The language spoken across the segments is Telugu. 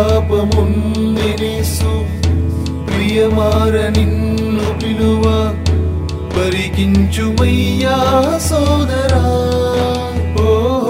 పరితాపముందినేసు ప్రియమార నిన్ను పిలువ పరికించుమయ్యా సోదరా ఓ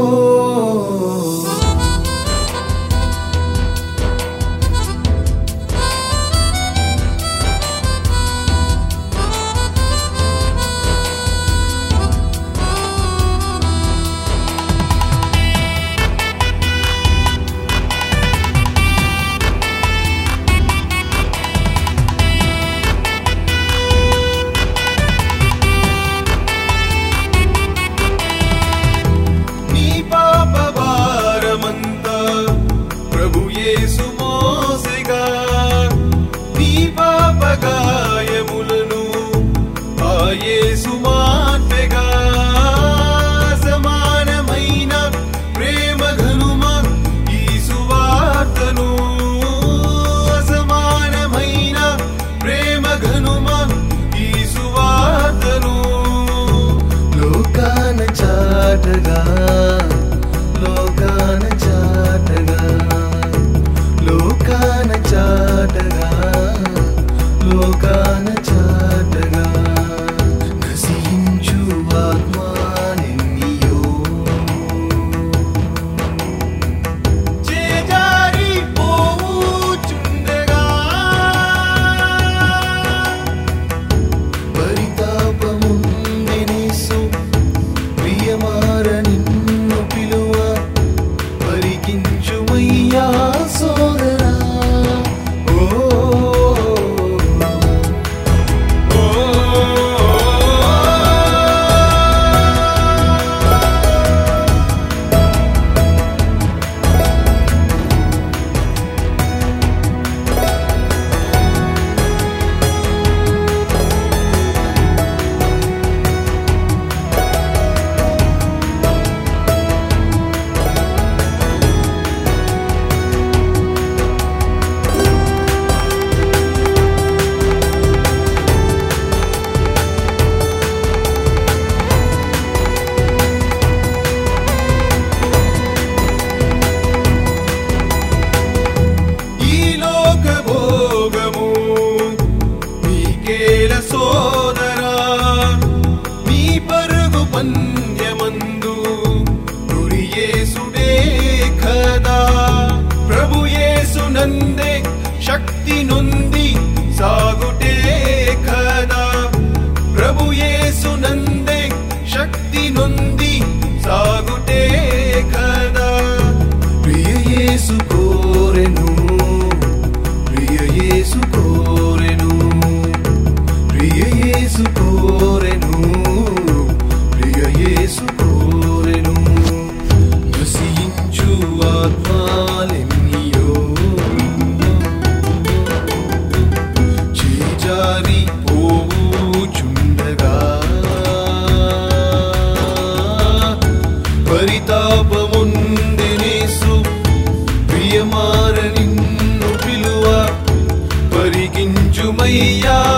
నీ పాప భారమంతా ప్రభు యేసు మోసెగా నీ పాప గాయములను ఆ యేసు మార్పెగా సమానమైన ప్రేమ ఘనుమ ఈ సువార్తను అసమానమైన ప్రేమ ఘనుమ ఈ సువార్తను లోకాన చాటగా లోకాన చాటగా లోకాన చాటగా లోకాన చాటగా నశించు ఆత్మానెన్నియో చేజారి పోవుచుండగా పరితాపముందెనేసు ప్రియమార నిన్ను పిలువ పరికించుమయ్యా సోదరా ఓ ఓ ఈ లోక భోగము నీకేల సోదరా నీ పరుగు పంద్యమందు గురి యేసుడే కదా ప్రభు యేసు నందే శక్తి నొంది సాగుటే కదా ప్రభు యేసు నందే శక్తి నొంది సాగుటే కదా ప్రియ యేసు కోరెను ప్రియ యేసు కోరెను ప్రియ యేసు కోరెను ప్రియ యేసు కోరెను నశించు ఆత్మాలెన్నియో చేజారి పోవుచుండగా పరితాపముందినేసు ప్రియమార నిన్ను పిలువ పరిగించుమయ్యా